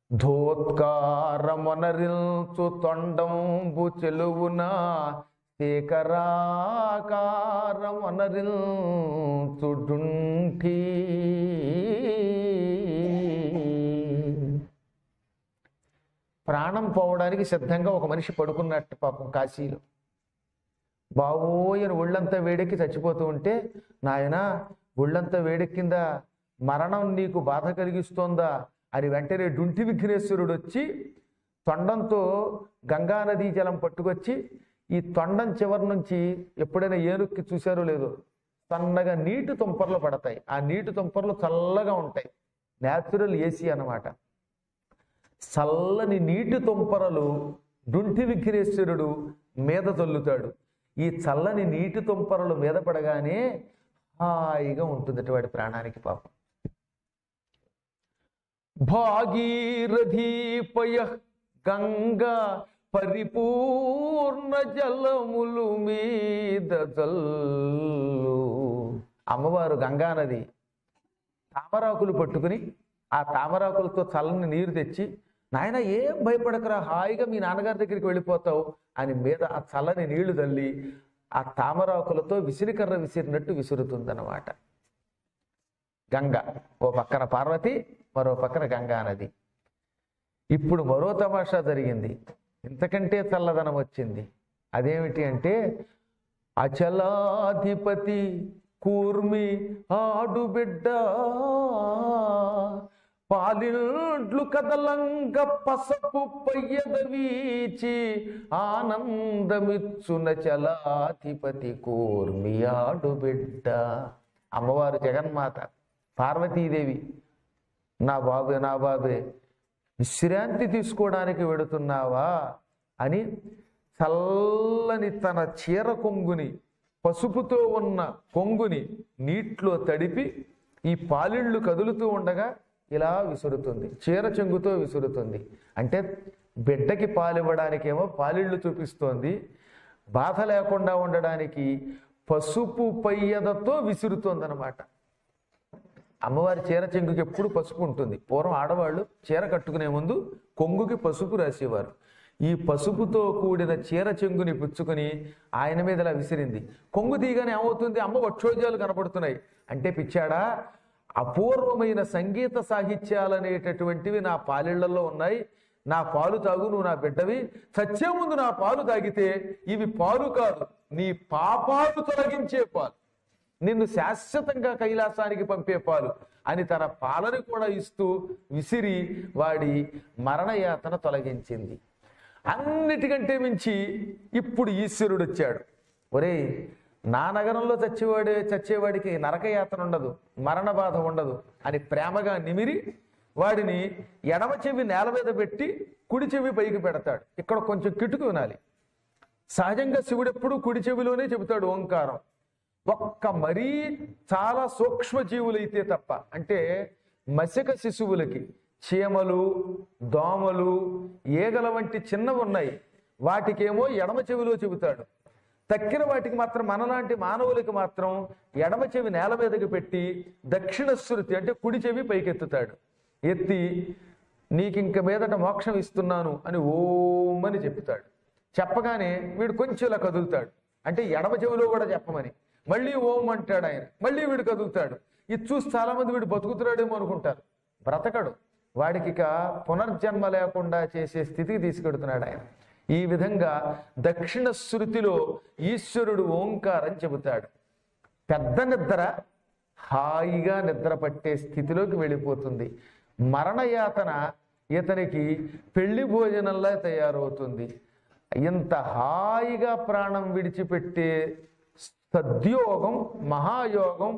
ధోత్కారమొనరిల్చు తొండంబు చెలువున శేఖరాకారమొనరిల్చు డుంఠి ప్రాణం పోవడానికి సిద్ధంగా ఒక మనిషి పడుకున్నట్టు పాపం కాశీలో బావోయని ఒళ్ళంతా వేడెక్కి చచ్చిపోతూ ఉంటే నాయనా ఒళ్ళంతా వేడెక్కిందా మరణం నీకు బాధ కలిగిస్తోందా అని వెంటనే డుంటి విఘ్నేశ్వరుడు వచ్చి తొండంతో గంగా నదీ జలం పట్టుకొచ్చి ఈ తొండం చివరి నుంచి ఎప్పుడైనా ఏనుక్కి చూశారో లేదో సన్నగా నీటి తుంపర్లు పడతాయి ఆ నీటి తుంపర్లు చల్లగా ఉంటాయి న్యాచురల్ ఏసీ అన్నమాట చల్లని నీటి తుంపరలు డుంటి విఘ్నేశ్వరుడు మీద చల్లుతాడు ఈ చల్లని నీటి తుంపరలు మీద పడగానే హాయిగా ఉంటుంది వాడి ప్రాణానికి పాపం భాగీరథీపయ గంగా పరిపూర్ణ జలములు మీద జల్లు అమ్మవారు గంగానది తామరాకులు పట్టుకుని ఆ తామరాకులతో చల్లని నీరు తెచ్చి నాయన ఏం భయపడకరా హాయిగా మీ నాన్నగారి దగ్గరికి వెళ్ళిపోతావు అని మీద ఆ చల్లని నీళ్లు తల్లి ఆ తామరాకులతో విసిరికర్ర విసిరినట్టు విసురుతుందన్నమాట గంగ ఓ పక్కన పార్వతి మరో పక్కన గంగా నది ఇప్పుడు మరో తమాషా జరిగింది ఇంతకంటే చల్లదనం వచ్చింది అదేమిటి అంటే అచలాధిపతి కూర్మి ఆడు బిడ్డ పాలిండ్లు కదలంగ పసపు పయ్యద వీచి ఆనందమిచ్చున చలాధిపతి కూర్మి ఆడు బిడ్డ అమ్మవారు జగన్మాత పార్వతీదేవి నా బాబు నా బాబే విశ్రాంతి తీసుకోవడానికి వెడుతున్నావా అని చల్లని తన చీర కొంగుని పసుపుతో ఉన్న కొంగుని నీటిలో తడిపి ఈ పాలిళ్ళు కదులుతూ ఉండగా ఇలా విసురుతుంది చీర చెంగుతో విసురుతుంది అంటే బిడ్డకి పాలివ్వడానికేమో పాలిళ్ళు చూపిస్తోంది బాధ లేకుండా ఉండడానికి పసుపు పయ్యదతో విసురుతోందనమాట అమ్మవారి చీర చెంగుకి ఎప్పుడు పసుపు ఉంటుంది పూర్వం ఆడవాళ్ళు చీర కట్టుకునే ముందు కొంగుకి పసుపు రాసేవారు ఈ పసుపుతో కూడిన చీర చెంగుని పుచ్చుకొని ఆయన మీద ఇలా విసిరింది కొంగు తీయగానే ఏమవుతుంది అమ్మ వక్షోజాలు కనపడుతున్నాయి అంటే పిచ్చాడా అపూర్వమైన సంగీత సాహిత్యాలనేటటువంటివి నా పాలిళ్లలో ఉన్నాయి నా పాలు తాగు నువ్వు నా బిడ్డవి చచ్చే ముందు నా పాలు తాగితే ఇవి పాలు కాదు నీ పాపాలు తొలగించే పాలు నిన్ను శాశ్వతంగా కైలాసానికి పంపే పాలు అని తన పాలని కూడా ఇస్తూ విసిరి వాడి మరణయాతన తొలగించింది అన్నిటికంటే మించి ఇప్పుడు ఈశ్వరుడు వచ్చాడు ఒరేయ్ నా నగరంలో చచ్చేవాడే చచ్చేవాడికి నరకయాతన ఉండదు మరణ బాధ ఉండదు అని ప్రేమగా నిమిరి వాడిని ఎడమ చెవి నేల మీద పెట్టి కుడి చెవి పైకి పెడతాడు ఇక్కడ కొంచెం కిటుకు వినాలి సహజంగా శివుడు ఎప్పుడు కుడి చెవిలోనే చెబుతాడు ఓంకారం ఒక్క మరీ చాలా సూక్ష్మ జీవులైతే తప్ప అంటే మసిక శిశువులకి చీమలు దోమలు ఈగల వంటి చిన్నవి ఉన్నాయి వాటికేమో ఎడమ చెవిలో చెబుతాడు తక్కిన వాటికి మాత్రం మనలాంటి మానవులకి మాత్రం ఎడమ చెవి నేల మీదకి పెట్టి దక్షిణ శృతి అంటే కుడి చెవి పైకెత్తుతాడు ఎత్తి నీకింక మీదట మోక్షం ఇస్తున్నాను అని ఓం అని చెప్తాడు చెప్పగానే వీడు కొంచెం ఇలా కదులుతాడు అంటే ఎడమ చెవిలో కూడా చెప్పమని మళ్ళీ ఓం అంటాడు ఆయన మళ్ళీ వీడు కదులుతాడు ఇది చూసి చాలా మంది వీడు బతుకుతున్నాడేమో అనుకుంటారు బ్రతకడు వాడికి ఇక పునర్జన్మ లేకుండా చేసే స్థితికి తీసుకెడుతున్నాడు ఆయన ఈ విధంగా దక్షిణ శృతిలో ఈశ్వరుడు ఓంకారం చెబుతాడు పెద్ద నిద్ర హాయిగా నిద్ర పట్టే స్థితిలోకి వెళ్ళిపోతుంది మరణయాతన ఇతనికి పెళ్లి భోజనంలా తయారవుతుంది ఇంత హాయిగా ప్రాణం విడిచిపెట్టే సద్యోగం మహాయోగం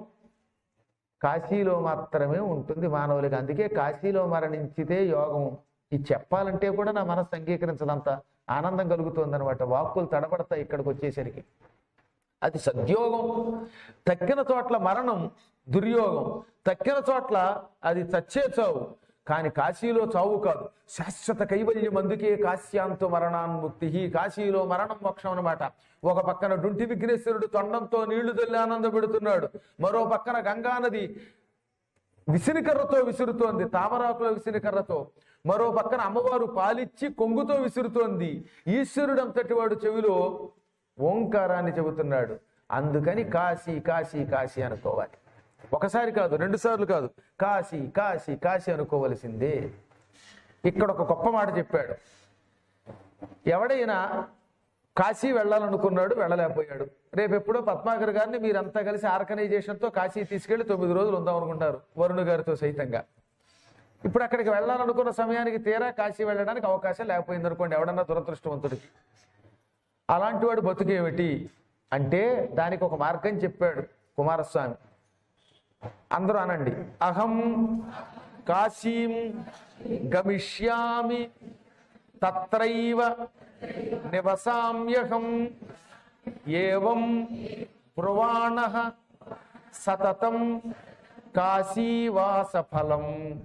కాశీలో మాత్రమే ఉంటుంది మానవులకి అందుకే కాశీలో మరణించితే యోగం ఇది చెప్పాలంటే కూడా నా మనసు అంగీకరించదంత ఆనందం కలుగుతుంది అనమాట వాక్కులు తడబడతాయి ఇక్కడికి వచ్చేసరికి అది సద్యోగం తక్కిన చోట్ల మరణం దుర్యోగం తక్కిన చోట్ల అది చచ్చే చావు కానీ కాశీలో చావు కాదు శాశ్వత కైవల్యం అందుకే కాశ్యాంతో మరణాన్ముక్తి కాశీలో మరణం మోక్షం అనమాట ఒక పక్కన డుంటి విఘ్నేశ్వరుడు తొండంతో నీళ్లు తల్లి ఆనంద పెడుతున్నాడు మరో పక్కన గంగానది విసిరికర్రతో విసురుతోంది తామరాకుల విసిరికర్రతో మరో పక్కన అమ్మవారు పాలిచ్చి కొంగుతో విసురుతోంది ఈశ్వరుడు అంతటి వాడు చెవిలో ఓంకారాన్ని చెబుతున్నాడు అందుకని కాశీ కాశీ కాశీ అనుకోవాలి ఒకసారి కాదు రెండు సార్లు కాదు కాశీ కాశీ కాశీ అనుకోవలసిందే ఇక్కడ ఒక గొప్ప మాట చెప్పాడు ఎవడైనా కాశీ వెళ్ళాలనుకున్నాడు వెళ్ళలేకపోయాడు రేపు ఎప్పుడో పద్మాకర్ గారిని మీరంతా కలిసి ఆర్గనైజేషన్తో కాశీ తీసుకెళ్లి తొమ్మిది రోజులు ఉందాం అనుకుంటారు వరుణ్ గారితో సైతంగా ఇప్పుడు అక్కడికి వెళ్ళాలనుకున్న సమయానికి తీరా కాశీ వెళ్ళడానికి అవకాశం లేకపోయింది అనుకోండి ఎవడన్నా దురదృష్టవంతుడికి అలాంటి వాడు బతుకేమిటి అంటే దానికి ఒక మార్గం చెప్పాడు కుమారస్వామి అందరూ అనండి అహం కాశీం గమిష్యామి తత్రైవ నివసామ్యహం ఏవం బ్రువాణ సతతం కాశీవాస ఫలం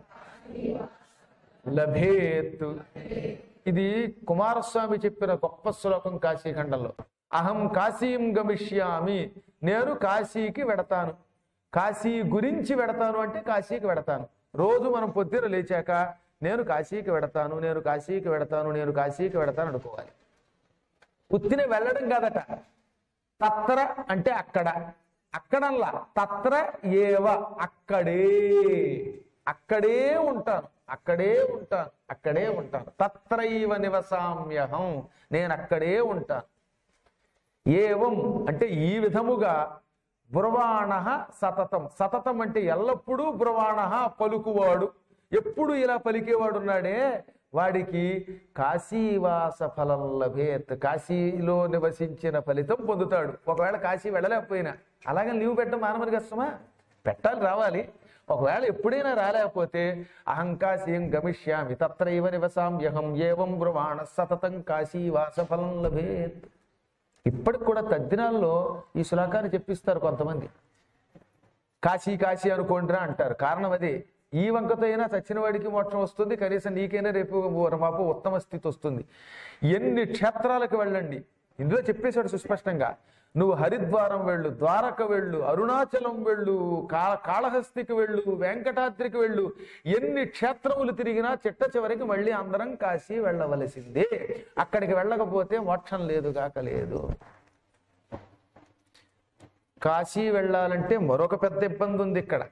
లభేత్ ఇది కుమారస్వామి చెప్పిన గొప్ప శ్లోకం కాశీఖండంలో అహం కాశీం గమిష్యామి నేను కాశీకి వెడతాను కాశీ గురించి వెడతాను అంటే కాశీకి వెడతాను రోజు మనం పొద్దున లేచాక నేను కాశీకి వెడతాను నేను కాశీకి వెడతాను నేను కాశీకి వెడతాను అనుకోవాలి ఉత్తిన వెళ్ళడం కాదట తత్ర అంటే అక్కడ అక్కడల్లా తత్ర ఏవ అక్కడే అక్కడే ఉంటాను అక్కడే ఉంటాను అక్కడే ఉంటాను తత్రైవ నివసామ్యహం నేను అక్కడే ఉంటాను ఏవం అంటే ఈ విధముగా బ్రువాణ సతతం సతతం అంటే ఎల్లప్పుడూ బ్రువాణ పలుకువాడు ఎప్పుడు ఇలా పలికేవాడు ఉన్నాడే వాడికి కాశీవాస ఫలం లభేత్ కాశీలో నివసించిన ఫలితం పొందుతాడు ఒకవేళ కాశీ వెళ్ళలేకపోయినా అలాగే లీవ్ పెట్టడం మానవుని కష్టమా పెట్టాలి రావాలి ఒకవేళ ఎప్పుడైనా రాలేకపోతే అహం కాశీం గమిష్యామి తత్రైవ నివసామ్యహం ఏవం బ్రువాణ సతతం కాశీవాస ఫలం లభేత్ ఇప్పటికి కూడా తద్దినాల్లో ఈ శ్లోకాన్ని చెప్పిస్తారు కొంతమంది కాశీ కాశీ అనుకోండిరా అంటారు కారణం అదే ఈ వంకతో అయినా చచ్చిన వాడికి మోక్షం వస్తుంది కనీసం నీకైనా రేపు మాపు ఉత్తమ స్థితి వస్తుంది ఎన్ని క్షేత్రాలకు వెళ్ళండి ఇందులో చెప్పేశాడు సుస్పష్టంగా నువ్వు హరిద్వారం వెళ్ళు ద్వారక వెళ్ళు అరుణాచలం వెళ్ళు కా కాళహస్తికి వెళ్ళు వెంకటాద్రికి వెళ్ళు ఎన్ని క్షేత్రములు తిరిగినా చిట్ట చివరికి మళ్ళీ అందరం కాశీ వెళ్ళవలసిందే అక్కడికి వెళ్ళకపోతే మోక్షం లేదు కాక లేదు కాశీ వెళ్ళాలంటే మరొక పెద్ద ఇబ్బంది ఉంది ఇక్కడ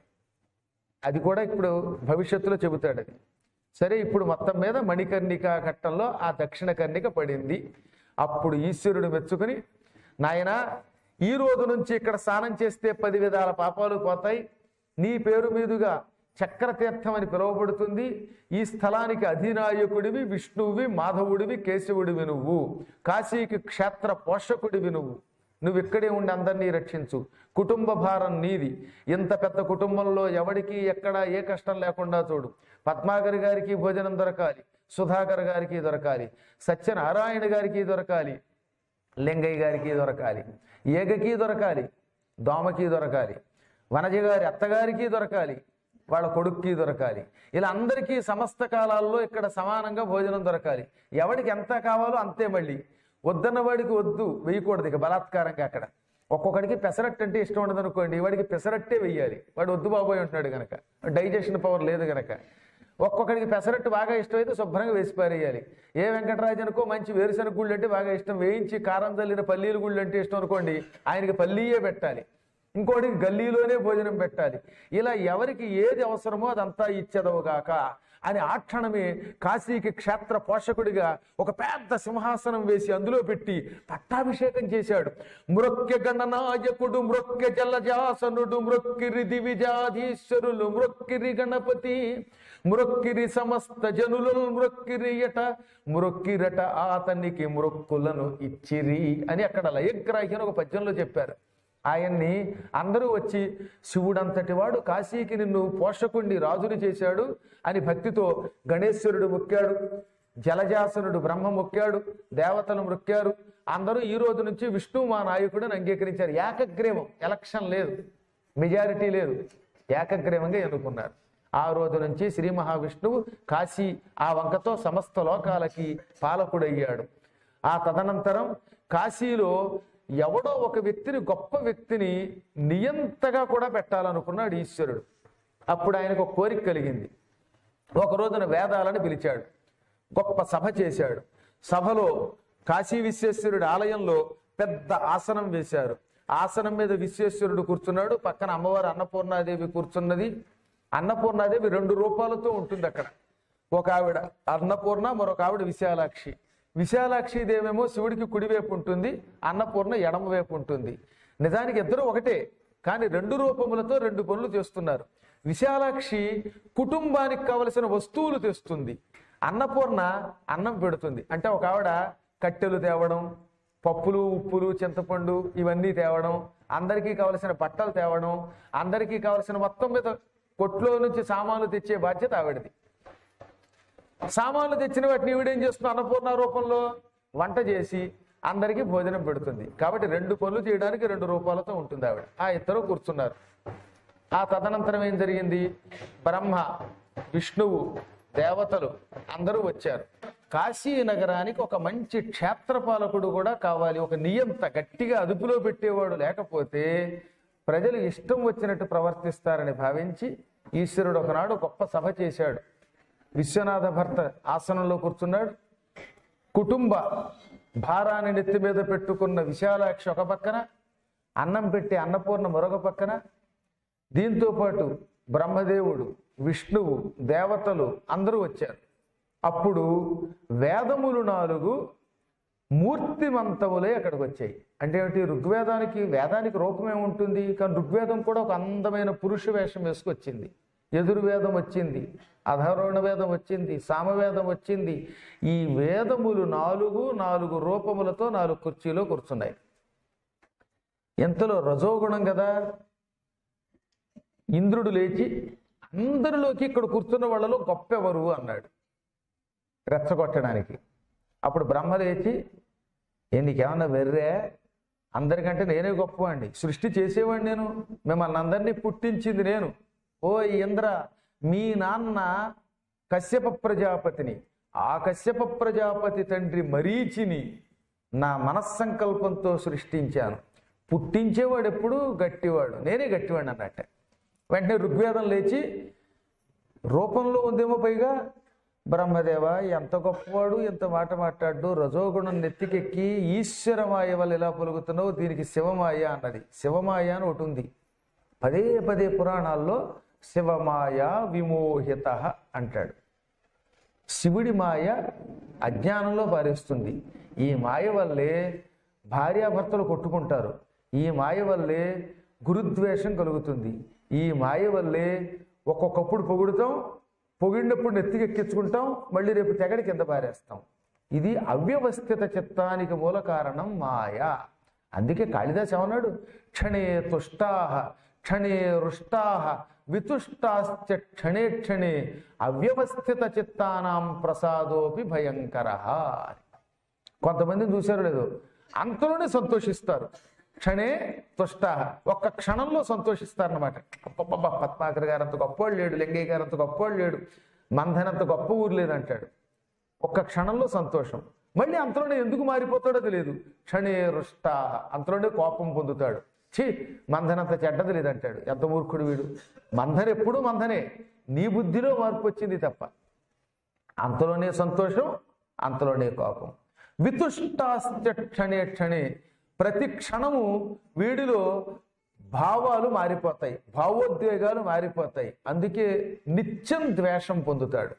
అది కూడా ఇప్పుడు భవిష్యత్తులో చెబుతాడు అది సరే ఇప్పుడు మొత్తం మీద మణికర్ణిక ఘట్టంలో ఆ దక్షిణ కర్ణిక పడింది అప్పుడు ఈశ్వరుడు మెచ్చుకుని నాయనా ఈ రోజు నుంచి ఇక్కడ స్నానం చేస్తే పది విధాల పాపాలు పోతాయి నీ పేరు మీదుగా చక్రతీర్థం అని పిలువబడుతుంది ఈ స్థలానికి అధినాయకుడివి విష్ణువువి మాధవుడివి కేశవుడివి నువ్వు కాశీకి క్షేత్ర పోషకుడివి నువ్వు నువ్వు ఇక్కడే ఉండి అందరినీ రక్షించు కుటుంబ భారం నీది ఇంత పెద్ద కుటుంబంలో ఎవడికి ఎక్కడ ఏ కష్టం లేకుండా చూడు పద్మాకర్ గారికి భోజనం దొరకాలి సుధాకర్ గారికి దొరకాలి సత్యనారాయణ గారికి దొరకాలి లింగయ్య గారికి దొరకాలి ఏగకి దొరకాలి దోమకి దొరకాలి వనజ గారి అత్తగారికి దొరకాలి వాళ్ళ కొడుక్కి దొరకాలి ఇలా అందరికీ సమస్త కాలాల్లో ఇక్కడ సమానంగా భోజనం దొరకాలి ఎవడికి ఎంత కావాలో అంతే మళ్ళీ వద్దన్న వాడికి వద్దు వేయకూడదు ఇక బలాత్కారంగా అక్కడ ఒక్కొక్కడికి పెసరట్టు అంటే ఇష్టం ఉండదు అనుకోండి వాడికి పెసరట్టే వెయ్యాలి వాడు వద్దు బాబోయ్ ఉంటున్నాడు గనక డైజెషన్ పవర్ లేదు గనక ఒక్కొక్కడికి పెసరట్టు బాగా ఇష్టమైతే శుభ్రంగా వేసి పారేయాలి ఏ వెంకటరాజు అనుకో మంచి వేరుశనగ గుళ్ళు అంటే బాగా ఇష్టం వేయించి కారం చల్లిన పల్లీల గుళ్ళు అంటే ఇష్టం అనుకోండి ఆయనకి పల్లీయే పెట్టాలి ఇంకోటికి గల్లీలోనే భోజనం పెట్టాలి ఇలా ఎవరికి ఏది అవసరమో అదంతా ఇచ్చేదవుగాక అని ఆ క్షణమే కాశీకి క్షేత్ర పోషకుడిగా ఒక పెద్ద సింహాసనం వేసి అందులో పెట్టి పట్టాభిషేకం చేశాడు మృక్య గణనాయకుడు మృక్య జలజాసనుడు మృక్కిరి దివిజాధీశ్వరులు మృక్కిరి గణపతి మృక్కిరి సమస్త జనులు మృక్కిరియట మృక్కిరట ఆతనికి మృక్కులను ఇచ్చిరి అని అక్కడ లయగ్రాహి అని ఒక పద్యంలో చెప్పారు ఆయన్ని అందరూ వచ్చి శివుడంతటి వాడు కాశీకి నిన్ను పోషకుండి రాజుని చేశాడు అని భక్తితో గణేశ్వరుడు మొక్కాడు జలజాసనుడు బ్రహ్మ మొక్కాడు దేవతలు మొక్కారు అందరూ ఈ రోజు నుంచి విష్ణు మా నాయకుడిని అంగీకరించారు ఏకగ్రీవం ఎలక్షన్ లేదు మెజారిటీ లేదు ఏకగ్రీవంగా ఎన్నుకున్నారు ఆ రోజు నుంచి శ్రీ మహావిష్ణువు కాశీ ఆ వంకతో సమస్త లోకాలకి పాలకుడయ్యాడు ఆ తదనంతరం కాశీలో ఎవడో ఒక వ్యక్తిని గొప్ప వ్యక్తిని నియంతగా కూడా పెట్టాలనుకున్నాడు ఈశ్వరుడు అప్పుడు ఆయనకు ఒక కోరిక కలిగింది ఒక రోజున వేదాలను పిలిచాడు గొప్ప సభ చేశాడు సభలో కాశీ విశ్వేశ్వరుడి ఆలయంలో పెద్ద ఆసనం వేశారు ఆసనం మీద విశ్వేశ్వరుడు కూర్చున్నాడు పక్కన అమ్మవారు అన్నపూర్ణాదేవి కూర్చున్నది అన్నపూర్ణాదేవి రెండు రూపాలతో ఉంటుంది అక్కడ ఒక ఆవిడ అన్నపూర్ణ మరొక ఆవిడ విశాలాక్షి విశాలాక్షి దేవేమో శివుడికి కుడివైపు ఉంటుంది అన్నపూర్ణ ఎడమ వైపు ఉంటుంది నిజానికి ఇద్దరు ఒకటే కానీ రెండు రూపములతో రెండు పనులు చేస్తున్నారు విశాలాక్షి కుటుంబానికి కావలసిన వస్తువులు తెస్తుంది అన్నపూర్ణ అన్నం పెడుతుంది అంటే ఒక ఆవిడ కట్టెలు తేవడం పప్పులు ఉప్పులు చింతపండు ఇవన్నీ తేవడం అందరికీ కావలసిన బట్టలు తేవడం అందరికీ కావలసిన మొత్తం మీద కొట్లో నుంచి సామాన్లు తెచ్చే బాధ్యత ఆవిడది సామాన్లు తెచ్చిన వాటిని ఈవిడేం చేస్తుంది అన్నపూర్ణ రూపంలో వంట చేసి అందరికీ భోజనం పెడుతుంది కాబట్టి రెండు పనులు చేయడానికి రెండు రూపాలతో ఉంటుంది ఆవిడ ఆ ఇద్దరు కూర్చున్నారు ఆ తదనంతరం ఏం జరిగింది బ్రహ్మ విష్ణువు దేవతలు అందరూ వచ్చారు కాశీ నగరానికి ఒక మంచి క్షేత్రపాలకుడు కూడా కావాలి ఒక నియంత గట్టిగా అదుపులో పెట్టేవాడు లేకపోతే ప్రజలు ఇష్టం వచ్చినట్టు ప్రవర్తిస్తారని భావించి ఈశ్వరుడు ఒకనాడు గొప్ప సభ చేశాడు విశ్వనాథ భర్త ఆసనంలో కూర్చున్నాడు కుటుంబ భారాన్ని నెత్తి మీద పెట్టుకున్న విశాలాక్షి ఒక పక్కన అన్నం పెట్టి అన్నపూర్ణ మరొక పక్కన దీంతో పాటు బ్రహ్మదేవుడు విష్ణువు దేవతలు అందరూ వచ్చారు అప్పుడు వేదములు నాలుగు మూర్తిమంతములే అక్కడికి వచ్చాయి అంటే ఏమిటి ఋగ్వేదానికి వేదానికి రూపమే ఉంటుంది కానీ ఋగ్వేదం కూడా ఒక అందమైన పురుష వేషం వేసుకొచ్చింది ఎదుర్వేదం వచ్చింది అధరోణ వేదం వచ్చింది సామవేదం వచ్చింది ఈ వేదములు నాలుగు నాలుగు రూపములతో నాలుగు కుర్చీలో కూర్చున్నాయి ఎంతలో రజోగుణం కదా ఇంద్రుడు లేచి అందరిలోకి ఇక్కడ కూర్చున్న వాళ్ళలో గొప్పెవరు అన్నాడు రెచ్చగొట్టడానికి అప్పుడు బ్రహ్మ లేచి ఏ నీకేమన్నా వెర్రే అందరికంటే నేనే గొప్పవాడిని సృష్టి చేసేవాడిని నేను మిమ్మల్ని అందరినీ పుట్టించింది నేను ఓ ఇంద్ర మీ నాన్న కశ్యప ప్రజాపతిని ఆ కశ్యప ప్రజాపతి తండ్రి మరీచిని నా మనస్సంకల్పంతో సృష్టించాను పుట్టించేవాడు ఎప్పుడు గట్టివాడు నేనే గట్టివాడిని అన్నట్టే వెంటనే ఋగ్వేదం లేచి రూపంలో ఉందేమో పైగా బ్రహ్మదేవ ఎంత గొప్పవాడు ఎంత మాట మాట్లాడు రజోగుణం నెత్తికెక్కి ఈశ్వరమాయ వల్ల ఎలా పలుకుతున్నావు దీనికి శివమాయ అన్నది శివమాయ అని ఒకటి ఉంది పదే పదే పురాణాల్లో శివమాయ విమోహిత అంటాడు శివుడి మాయ అజ్ఞానంలో పారేస్తుంది ఈ మాయ వల్లే భార్యాభర్తలు కొట్టుకుంటారు ఈ మాయ వల్లే గురుద్వేషం కలుగుతుంది ఈ మాయ వల్లే ఒక్కొక్కప్పుడు పొగుడుతాం పొగిడినప్పుడు నెత్తికెక్కించుకుంటాం మళ్ళీ రేపు తెగడి కింద పారేస్తాం ఇది అవ్యవస్థిత చిత్తానికి మూల కారణం మాయ అందుకే కాళిదాస్ ఏమన్నాడు క్షణే తుష్టాహ క్షణే రుష్టాహ వితుష్టాశ్చ క్షణే క్షణే అవ్యవస్థిత చిత్తానాం ప్రసాదోపి భయంకర కొంతమందిని చూశారో లేదో అంతలోనే సంతోషిస్తారు క్షణే తుష్ట ఒక్క క్షణంలో సంతోషిస్తారనమాట అబ్బబ్బబ్బా పద్మాకర్ గారు అంత గొప్పవాడు లేడు లింగయ్య గారు అంత గొప్పవాడు లేడు మంధనంత గొప్ప ఊరు లేదంటాడు ఒక్క క్షణంలో సంతోషం మళ్ళీ అంతలోనే ఎందుకు మారిపోతాడో తెలియదు క్షణే రుష్ట అంతలోనే కోపం పొందుతాడు ఛీ మంధనంత చెడ్డది లేదంటాడు ఎంత మూర్ఖుడు వీడు మంధన ఎప్పుడూ మంధనే నీ బుద్ధిలో మార్పు వచ్చింది తప్ప అంతలోనే సంతోషం అంతలోనే కోపం వితుష్టాశ్చ క్షణే క్షణే ప్రతి క్షణము వీడిలో భావాలు మారిపోతాయి భావోద్వేగాలు మారిపోతాయి అందుకే నిత్యం ద్వేషం పొందుతాడు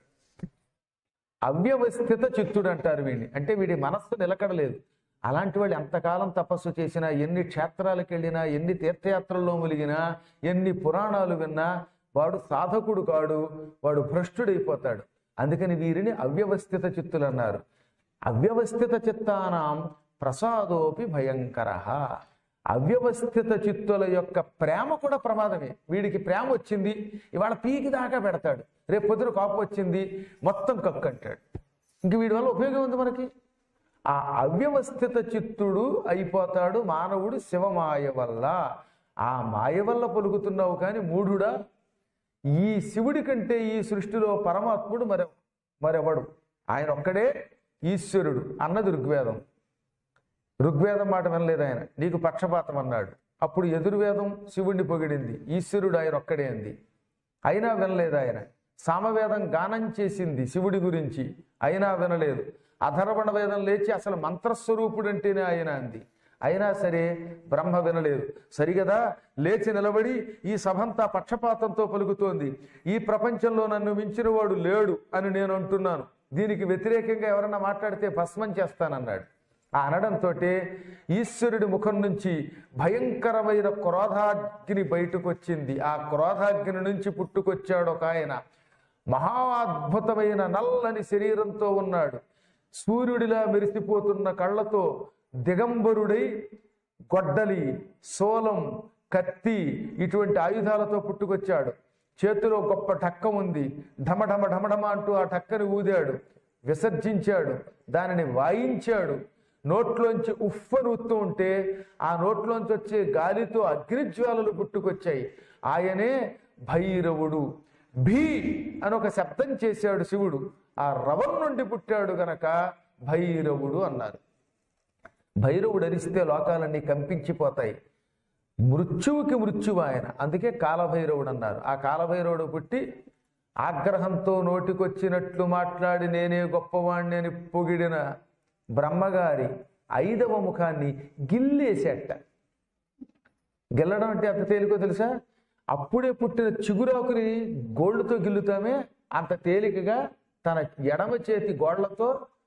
అవ్యవస్థిత చిత్తుడు అంటారు వీడిని అంటే వీడి మనస్సు నిలకడలేదు అలాంటి వాళ్ళు ఎంతకాలం తపస్సు చేసినా ఎన్ని క్షేత్రాలకు వెళ్ళినా ఎన్ని తీర్థయాత్రల్లో ములిగినా ఎన్ని పురాణాలు విన్నా వాడు సాధకుడు కాడు వాడు భ్రష్టుడైపోతాడు అందుకని వీరిని అవ్యవస్థిత చిత్తులు అన్నారు అవ్యవస్థిత చిత్తానాం ప్రసాదోపి భయంకర అవ్యవస్థిత చిత్తుల యొక్క ప్రేమ కూడా ప్రమాదమే వీడికి ప్రేమ వచ్చింది ఇవాళ పీకి దాకా పెడతాడు రేపు పొద్దున కోపం వచ్చింది మొత్తం కక్కు అంటాడు ఇంక వీడి వల్ల ఉపయోగం ఉంది మనకి ఆ అవ్యవస్థిత చిత్తుడు అయిపోతాడు మానవుడు శివమాయ వల్ల ఆ మాయ వల్ల పలుకుతున్నావు కానీ మూఢుడా ఈ శివుడి కంటే ఈ సృష్టిలో పరమాత్ముడు మరి మరెవడు ఆయన ఒక్కడే ఈశ్వరుడు అన్నది ఋగ్వేదం ఋగ్వేదం మాట వినలేదు ఆయన నీకు పక్షపాతం అన్నాడు అప్పుడు ఎదుర్వేదం శివుణ్ణి పొగిడింది ఈశ్వరుడు ఆయన ఒక్కడే అంది అయినా వినలేదు ఆయన సామవేదం గానం చేసింది శివుడి గురించి అయినా వినలేదు అధర్వణ వేదం లేచి అసలు మంత్రస్వరూపుడు అంటేనే ఆయన అంది అయినా సరే బ్రహ్మ వినలేదు సరిగదా లేచి నిలబడి ఈ సభంతా పక్షపాతంతో పలుకుతోంది ఈ ప్రపంచంలో నన్ను మించిన వాడు లేడు అని నేను అంటున్నాను దీనికి వ్యతిరేకంగా ఎవరన్నా మాట్లాడితే భస్మం చేస్తానన్నాడు ఆ అనడంతో ఈశ్వరుడి ముఖం నుంచి భయంకరమైన క్రోధాగ్ని బయటకు వచ్చింది ఆ క్రోధాగ్ని నుంచి పుట్టుకొచ్చాడు ఒక ఆయన మహా అద్భుతమైన నల్లని శరీరంతో ఉన్నాడు సూర్యుడిలా మెరిసిపోతున్న కళ్ళతో దిగంబరుడై గొడ్డలి సోలం కత్తి ఇటువంటి ఆయుధాలతో పుట్టుకొచ్చాడు చేతిలో గొప్ప ఢక్క ఉంది ఢమఢమ ఢమఢమ అంటూ ఆ ఢక్కని ఊదాడు విసర్జించాడు దానిని వాయించాడు నోట్లోంచి ఉఫ్ఫను ఊత్తూ ఉంటే ఆ నోట్లోంచి వచ్చే గాలితో అగ్నిజ్వాలలు పుట్టుకొచ్చాయి ఆయనే భైరవుడు భీ అని ఒక శబ్దం చేశాడు శివుడు ఆ రవం నుండి పుట్టాడు గనక భైరవుడు అన్నారు భైరవుడు అరిస్తే లోకాలన్నీ కంపించిపోతాయి మృత్యువుకి మృత్యువు ఆయన అందుకే కాలభైరవుడు అన్నారు ఆ కాలభైరవుడు పుట్టి ఆగ్రహంతో నోటికొచ్చినట్లు మాట్లాడి నేనే గొప్పవాణ్ణి అని పొగిడిన బ్రహ్మగారి ఐదవ ముఖాన్ని గిల్లేసేట గిల్లడం అంటే ఎంత తేలికో తెలుసా అప్పుడే పుట్టిన చిగురాకుని గోళ్ళతో గిల్లుతామే అంత తేలికగా తన ఎడమ చేతి గోళ్లతో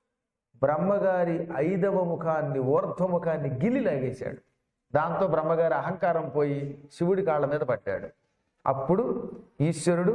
బ్రహ్మగారి ఐదవ ముఖాన్ని ఊర్ధ్వముఖాన్ని గిల్లి లాగేశాడు దాంతో బ్రహ్మగారి అహంకారం పోయి శివుడి కాళ్ళ మీద పట్టాడు అప్పుడు ఈశ్వరుడు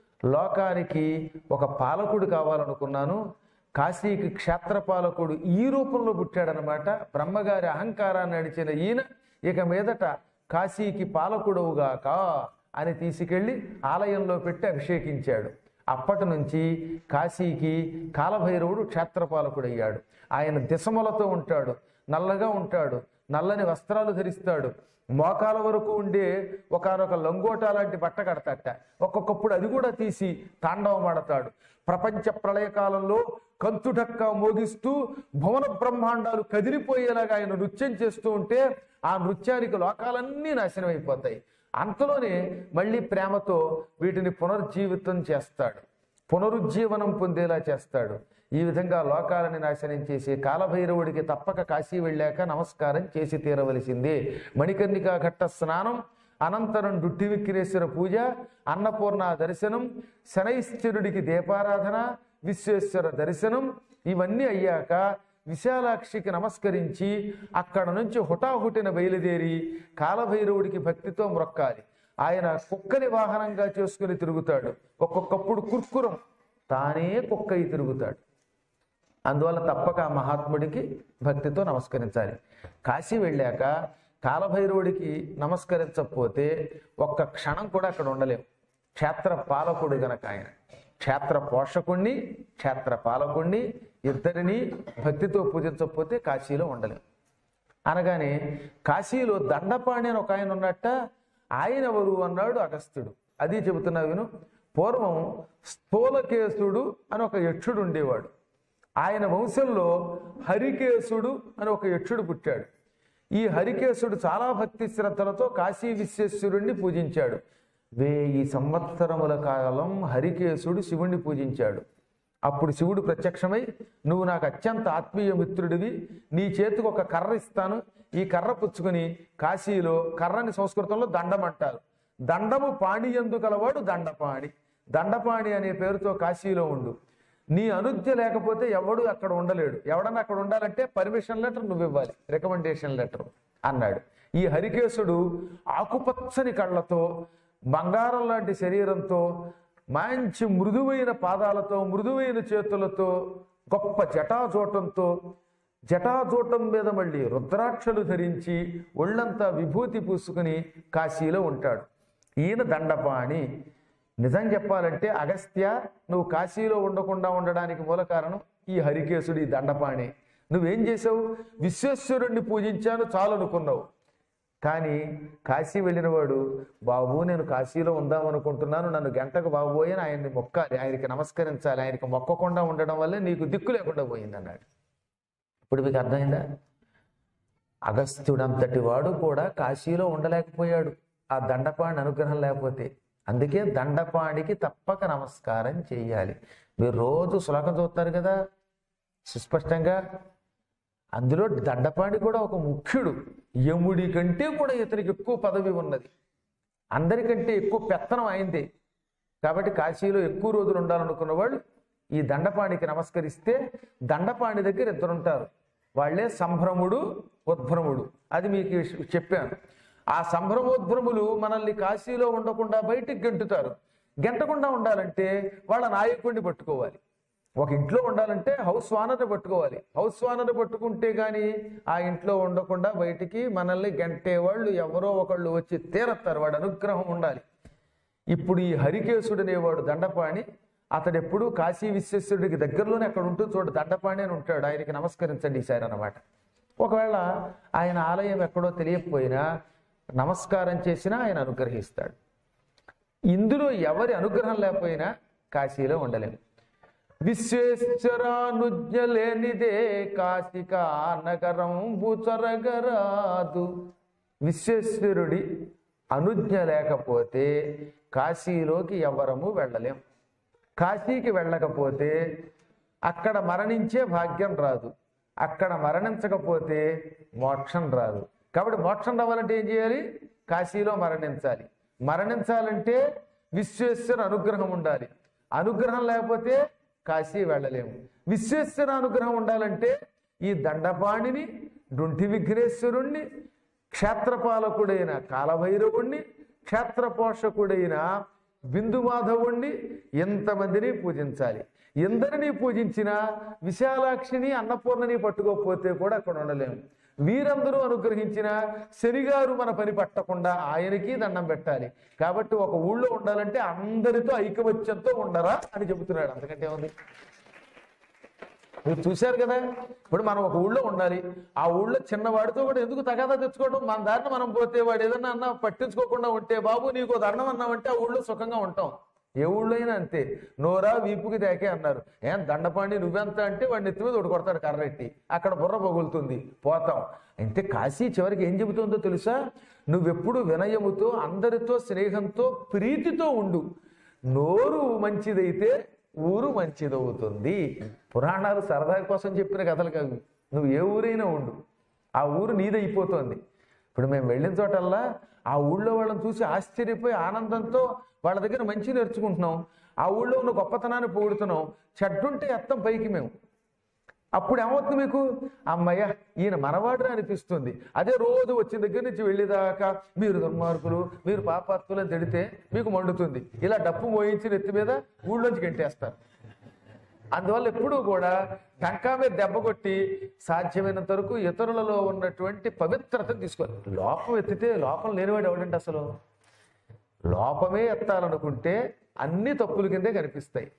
లోకానికి ఒక పాలకుడు కావాలనుకున్నాను కాశీకి క్షేత్రపాలకుడు ఈ రూపంలో పుట్టాడనమాట బ్రహ్మగారి అహంకారాన్ని అడిచిన ఈయన ఇక మీదట కాశీకి పాలకుడవుగాక అని తీసుకెళ్లి ఆలయంలో పెట్టి అభిషేకించాడు అప్పటి నుంచి కాశీకి కాలభైరవుడు క్షేత్రపాలకుడయ్యాడు ఆయన దిశములతో ఉంటాడు నల్లగా ఉంటాడు నల్లని వస్త్రాలు ధరిస్తాడు మోకాల వరకు ఉండే ఒకనొక లంగోటా లాంటి బట్ట కడతాట ఒక్కొక్కప్పుడు అది కూడా తీసి తాండవం ఆడతాడు ప్రపంచ ప్రళయకాలంలో కంతుడక్క మోగిస్తూ భువన బ్రహ్మాండాలు కదిలిపోయేలాగా ఆయన నృత్యం చేస్తూ ఉంటే ఆ నృత్యానికి లోకాలన్నీ నాశనం అయిపోతాయి అంతలోనే మళ్ళీ ప్రేమతో వీటిని పునర్జీవితం చేస్తాడు పునరుజ్జీవనం పొందేలా చేస్తాడు ఈ విధంగా లోకాలని నాశనం చేసే కాలభైరవుడికి తప్పక కాశీ వెళ్ళాక నమస్కారం చేసి తీరవలసిందే మణికర్ణికా ఘట్ట స్నానం అనంతరం డుట్టి విక్రేశ్వర పూజ అన్నపూర్ణ దర్శనం శనైశ్చరుడికి దీపారాధన విశ్వేశ్వర దర్శనం ఇవన్నీ అయ్యాక విశాలాక్షికి నమస్కరించి అక్కడ నుంచి హుటాహుటిన బయలుదేరి కాలభైరవుడికి భక్తితో మ్రొక్కాలి ఆయన కుక్కని వాహనంగా చేసుకుని తిరుగుతాడు ఒక్కొక్కప్పుడు కుర్కురం తానే కుక్క అయి తిరుగుతాడు అందువల్ల తప్పక ఆ మహాత్ముడికి భక్తితో నమస్కరించాలి కాశీ వెళ్ళాక కాలభైరవుడికి నమస్కరించకపోతే ఒక్క క్షణం కూడా అక్కడ ఉండలేం క్షేత్ర పాలకుడు గనక ఆయన క్షేత్ర పోషకుణ్ణి క్షేత్ర పాలకుణ్ణి ఇద్దరిని భక్తితో పూజించకపోతే కాశీలో ఉండలేం అనగానే కాశీలో దండపాణి అని ఒక ఆయన ఉన్నట్ట ఆయన ఎవరు అన్నాడు అగస్త్యుడు అది చెబుతున్నా విను పూర్వం స్థూలకేశుడు అని ఒక యక్షుడు ఉండేవాడు ఆయన వంశంలో హరికేశుడు అని ఒక యక్షుడు పుట్టాడు ఈ హరికేశుడు చాలా భక్తి శ్రద్ధలతో కాశీ విశ్వేశ్వరుణ్ణి పూజించాడు వెయ్యి సంవత్సరముల కాలం హరికేశుడు శివుణ్ణి పూజించాడు అప్పుడు శివుడు ప్రత్యక్షమై నువ్వు నాకు అత్యంత ఆత్మీయ మిత్రుడివి నీ చేతికి ఒక కర్ర ఇస్తాను ఈ కర్ర పుచ్చుకుని కాశీలో కర్రని సంస్కృతంలో దండం అంటారు దండము పాణి ఎందు కలవాడు దండపాణి దండపాణి అనే పేరుతో కాశీలో ఉండు నీ అనుజ్ఞ లేకపోతే ఎవడు అక్కడ ఉండలేడు ఎవడన్నా అక్కడ ఉండాలంటే పర్మిషన్ లెటర్ నువ్వు ఇవ్వాలి రికమెండేషన్ లెటర్ అన్నాడు ఈ హరికేశుడు ఆకుపచ్చని కళ్ళతో బంగారం లాంటి శరీరంతో మంచి మృదువైన పాదాలతో మృదువైన చేతులతో గొప్ప జటాజోటంతో జటాజోటం మీద మళ్ళీ రుద్రాక్షలు ధరించి ఒళ్ళంతా విభూతి పూసుకుని కాశీలో ఉంటాడు ఈయన దండపాణి నిజం చెప్పాలంటే అగస్త్య నువ్వు కాశీలో ఉండకుండా ఉండడానికి మూల కారణం ఈ హరికేశుడు ఈ దండపాణి నువ్వేం చేసావు విశ్వేశ్వరుణ్ణి పూజించాను చాలు అనుకున్నావు కానీ కాశీ వెళ్ళినవాడు బాబు నేను కాశీలో ఉందాం అనుకుంటున్నాను నన్ను గంటకు బాబోయ్ అని ఆయన్ని మొక్కాలి ఆయనకి నమస్కరించాలి ఆయనకి మొక్కకుండా ఉండడం వల్లే నీకు దిక్కు లేకుండా పోయింది అన్నాడు ఇప్పుడు మీకు అర్థమైందా అగస్త్యుడంతటి వాడు కూడా కాశీలో ఉండలేకపోయాడు ఆ దండపాణి అనుగ్రహం లేకపోతే అందుకే దండపాణికి తప్పక నమస్కారం చేయాలి మీరు రోజు శ్లోకం చూస్తారు కదా సుస్పష్టంగా అందులో దండపాణి కూడా ఒక ముఖ్యుడు యముడి కంటే కూడా ఇతనికి ఎక్కువ పదవి ఉన్నది అందరికంటే ఎక్కువ పెత్తనం అయింది కాబట్టి కాశీలో ఎక్కువ రోజులు ఉండాలనుకున్న వాళ్ళు ఈ దండపాణికి నమస్కరిస్తే దండపాణి దగ్గర ఇద్దరు ఉంటారు వాళ్ళే సంభ్రముడు ఉద్భ్రముడు అది మీకు చెప్పాను ఆ సంభ్రమోద్భ్రములు మనల్ని కాశీలో ఉండకుండా బయటికి గెంటుతారు గెంటకుండా ఉండాలంటే వాళ్ళ నాయకుడిని పట్టుకోవాలి ఒక ఇంట్లో ఉండాలంటే హౌస్ వానర్ని పట్టుకోవాలి హౌస్ వానర్ని పట్టుకుంటే గాని ఆ ఇంట్లో ఉండకుండా బయటికి మనల్ని గంటే వాళ్ళు ఎవరో ఒకళ్ళు వచ్చి తీరత్తారు వాడు అనుగ్రహం ఉండాలి ఇప్పుడు ఈ హరికేశుడు అనేవాడు దండపాణి అతడు ఎప్పుడు కాశీ విశ్వేశ్వరుడికి దగ్గరలోనే అక్కడ ఉంటూ చూడు దండపాణి అని ఉంటాడు ఆయనకి నమస్కరించండి ఈసారి అన్నమాట ఒకవేళ ఆయన ఆలయం ఎక్కడో తెలియకపోయినా నమస్కారం చేసినా ఆయన అనుగ్రహిస్తాడు ఇందులో ఎవరి అనుగ్రహం లేకపోయినా కాశీలో ఉండలేము విశ్వేశ్వరానుజ్ఞ లేనిదే కాశికా నగరం బుచరగరాదు విశ్వేశ్వరుడి అనుజ్ఞ లేకపోతే కాశీలోకి ఎవరము వెళ్ళలేం కాశీకి వెళ్ళకపోతే అక్కడ మరణించే భాగ్యం రాదు అక్కడ మరణించకపోతే మోక్షం రాదు కాబట్టి మోక్షం రావాలంటే ఏం చేయాలి కాశీలో మరణించాలి మరణించాలంటే విశ్వేశ్వర అనుగ్రహం ఉండాలి అనుగ్రహం లేకపోతే కాశీ వెళ్ళలేము విశ్వేశ్వర అనుగ్రహం ఉండాలంటే ఈ దండపాణిని డుంటి విఘ్నేశ్వరుణ్ణి క్షేత్రపాలకుడైన కాలభైరవుణ్ణి క్షేత్రపోషకుడైన బిందుమాధవుణ్ణి ఎంతమందిని పూజించాలి ఎందరినీ పూజించినా విశాలాక్షిని అన్నపూర్ణని పట్టుకోకపోతే కూడా అక్కడ ఉండలేము వీరందరూ అనుగ్రహించిన శనిగారు మన పని పట్టకుండా ఆయనకి దండం పెట్టాలి కాబట్టి ఒక ఊళ్ళో ఉండాలంటే అందరితో ఐకమత్యంతో ఉండరా అని చెబుతున్నాడు అంతకంటే ఉంది మీరు చూశారు కదా ఇప్పుడు మనం ఒక ఊళ్ళో ఉండాలి ఆ ఊళ్ళో చిన్నవాడితో కూడా ఎందుకు తగాదా తెచ్చుకోవడం మన దారిని మనం పోతే వాడు ఏదన్నా అన్నా పట్టించుకోకుండా ఉంటే బాబు నీకు ఓ దండం అన్నామంటే ఆ ఊళ్ళో సుఖంగా ఉంటాం ఏ ఊళ్ళో అయినా అంతే నోరా వీపుకి తేకే అన్నారు ఏం దండపాండి నువ్వెంత అంటే వాడిని ఎత్తి మీద ఒకటి కొడతాడు కర్రెట్టి అక్కడ బుర్ర పగులుతుంది పోతాం అంటే కాశీ చివరికి ఏం చెబుతుందో తెలుసా నువ్వెప్పుడు వినయముతో అందరితో స్నేహంతో ప్రీతితో ఉండు నోరు మంచిదైతే ఊరు మంచిదవుతుంది పురాణాలు సరదా కోసం చెప్పిన కథలు కాదు నువ్వు ఏ ఊరైనా ఉండు ఆ ఊరు నీదైపోతోంది ఇప్పుడు మేము వెళ్ళిన చోటల్లా ఆ ఊళ్ళో వాళ్ళని చూసి ఆశ్చర్యపోయి ఆనందంతో వాళ్ళ దగ్గర మంచి నేర్చుకుంటున్నాం ఆ ఊళ్ళో ఉన్న గొప్పతనాన్ని పొగుడుతున్నాం చెడ్డుంటే ఎత్తం పైకి మేము అప్పుడు ఏమవుతుంది మీకు అమ్మయ్య ఈయన మనవాడు అనిపిస్తుంది అదే రోజు వచ్చిన దగ్గర నుంచి వెళ్ళేదాకా మీరు దుర్మార్గులు మీరు పాపాత్ములు అని తిడితే మీకు మండుతుంది ఇలా డప్పు మోయించి నెత్తి మీద ఊళ్ళోంచి గంటేస్తారు అందువల్ల ఎప్పుడూ కూడా టంకా మీద దెబ్బ కొట్టి సాధ్యమైనంత వరకు ఇతరులలో ఉన్నటువంటి పవిత్రతను తీసుకోవాలి లోపం ఎత్తితే లోపం లేనివాడు ఎవడండి అసలు లోపమే ఎత్తాలనుకుంటే అన్ని తప్పుల కిందే కనిపిస్తాయి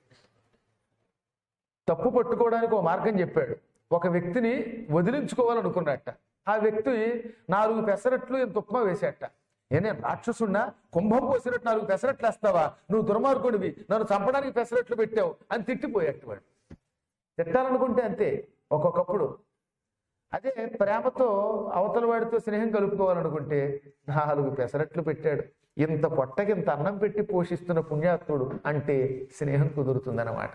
తప్పు పట్టుకోవడానికి ఒక మార్గం చెప్పాడు ఒక వ్యక్తిని వదిలించుకోవాలనుకున్నట్ట ఆ వ్యక్తి నాలుగు పెసరట్లు ఇంత ఉప్మా వేసేట ఏనే రాక్షసున్నా కుంభం పోసినట్టు నాలుగు పెసరట్లు వేస్తావా నువ్వు దుర్మార్గుడివి నన్ను చంపడానికి పెసరట్లు పెట్టావు అని తిట్టిపోయాడు వాడు తిట్టాలనుకుంటే అంతే ఒక్కొక్కప్పుడు అదే ప్రేమతో అవతల వాడితో స్నేహం కలుపుకోవాలనుకుంటే నాలుగు పెసరట్లు పెట్టాడు ఇంత పొట్టకి ఇంత అన్నం పెట్టి పోషిస్తున్న పుణ్యాత్ముడు అంటే స్నేహం కుదురుతుందన్నమాట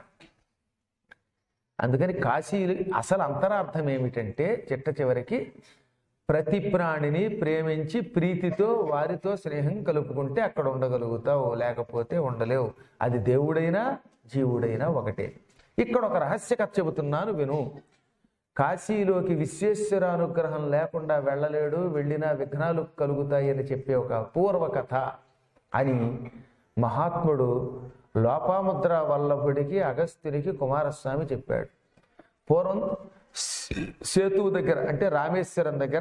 అందుకని కాశీ అసలు అంతరార్థం ఏమిటంటే చిట్ట చివరికి ప్రతి ప్రాణిని ప్రేమించి ప్రీతితో వారితో స్నేహం కలుపుకుంటే అక్కడ ఉండగలుగుతావు లేకపోతే ఉండలేవు అది దేవుడైనా జీవుడైనా ఒకటే ఇక్కడ ఒక రహస్య కథ చెబుతున్నాను విను కాశీలోకి విశ్వేశ్వర అనుగ్రహం లేకుండా వెళ్ళలేడు వెళ్ళినా విఘ్నాలు కలుగుతాయి అని చెప్పే ఒక పూర్వ కథ అని మహాత్ముడు లోపాముద్ర వల్లభుడికి అగస్త్యునికి కుమారస్వామి చెప్పాడు పూర్వం సే- సేతువు దగ్గర అంటే రామేశ్వరం దగ్గర